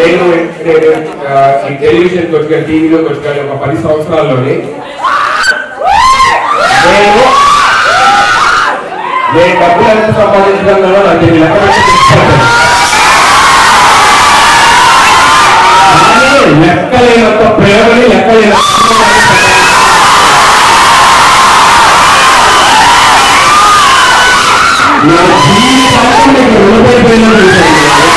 నేను నేను ఆ, ఈ టెలివిజన్ వచ్చి టీవీలోకి వచ్చి ఒక పది సంవత్సరాల్లోనే నేను నేను డబ్బులు ఎంత సంపాదించగలను నాకు తెలియదు. లెక్క పెట్టి చెప్తాను. కానీ లెక్కలేనంత ప్రేమని లెక్కలేనంత ఆనందాన్ని సంపాదించాను. నా జీవితాంతం మీకు రుణపడిపోయిందని తెలుసండి.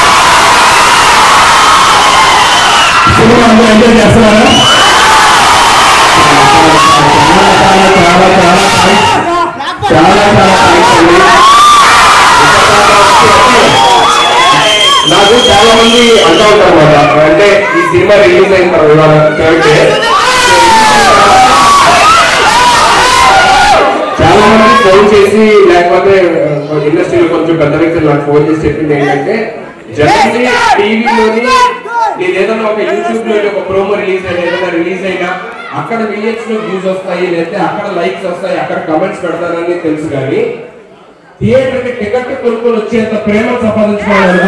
సినిమా అందరూ ఎంజాయ్ చేస్తున్నారా చాలా చాలా చాలా థాంక్స్. చాలా చాలా థాంక్స్ అండి. నాకు చాలా మంది అంటూ ఉంటారు అన్నమాట అంటే ఈ సినిమా రిలీజ్ అయిన తర్వాత కాబట్టి చాలా మంది ఫోన్ చేసి లేకపోతే ఇండస్ట్రీలో కొంచెం పెద్ద వ్యక్తులు నాకు ఫోన్ చేసి చెప్పింది ఏంటంటే జనరల్లీ టీవీలోని నేను ఏదైనా ఒక యూట్యూబ్ లో ఒక ప్రోమో రిలీజ్ అయినా ఏదైనా రిలీజ్ అయినా అక్కడ మిలియన్స్ లో వ్యూస్ వస్తాయి లేకపోతే అక్కడ లైక్స్ వస్తాయి అక్కడ కమెంట్స్ పెడతారని తెలుసు కానీ థియేటర్ కి టికెట్ కొనుక్కొని వచ్చేంత ప్రేమ సంపాదించుకోవాలి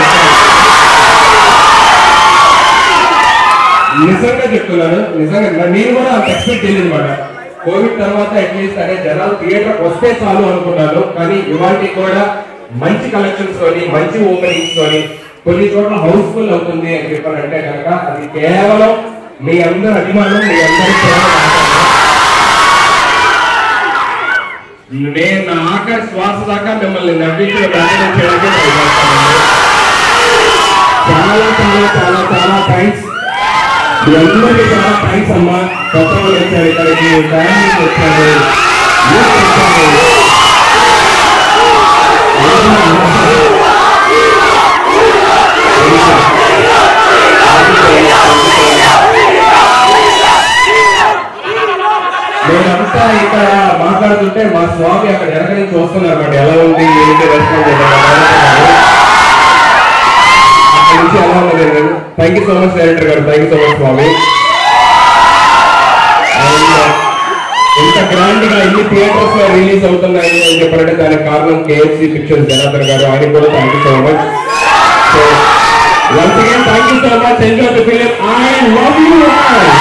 నిజంగా చెప్తున్నాను నిజంగా నా- నేను కూడా అంత ఎక్స్పెక్ట్ చేయలేదు అనమాట కోవిడ్ తర్వాత అట్లీస్ట్ అనే జనాలు థియేటర్ వస్తే చాలు అనుకున్నాను కానీ ఇవాళ కూడా మంచి కలెక్షన్స్ తోని మంచి ఓపెనింగ్స్ తోని కొన్ని చోట్ల హౌస్ఫుల్ అవుతుంది అని చెప్పారంటే కనుక అది కేవలం మీ అందరి అభిమానం మీ అందరి ప్రేమ మాత్రమే. నేను నా ఆఖరి శ్వాస దాకా మిమ్మల్ని నవ్వించిన ప్రయత్నం చేయడానికి ప్రయత్నిస్తానండి. చాలా చాలా చాలా చాలా థ్యాంక్స్ మీ అందరికీ చాలా థ్యాంక్స్ అమ్మా కొత్త వాళ్ళు వచ్చారు ఇక్కడికి ఫ్యామిలీ వచ్చారు యూత్ వచ్చారు. నేనంతా ఇక్కడ మాట్లాడుతుంటే మా స్వామి అక్కడ వెనక నుంచి వస్తున్నారు అన్నమాట ఎలా ఉంది ఏంటి రెస్పాన్స్ అక్కడ నుంచి ఎలా ఉన్నది thank you so much director గారు thank you so much Swamy And, ఇంత గ్రాండ్ గా ఇన్ని థియేటర్స్ లో రిలీజ్ అవుతున్నాయి అని చెప్పారంటే దానికి కారణం కేఎఫ్సి పిక్చర్స్ జనార్దన్ గారు ఆయన కూడా thank you so much so once again thank you so much enjoy the film I love you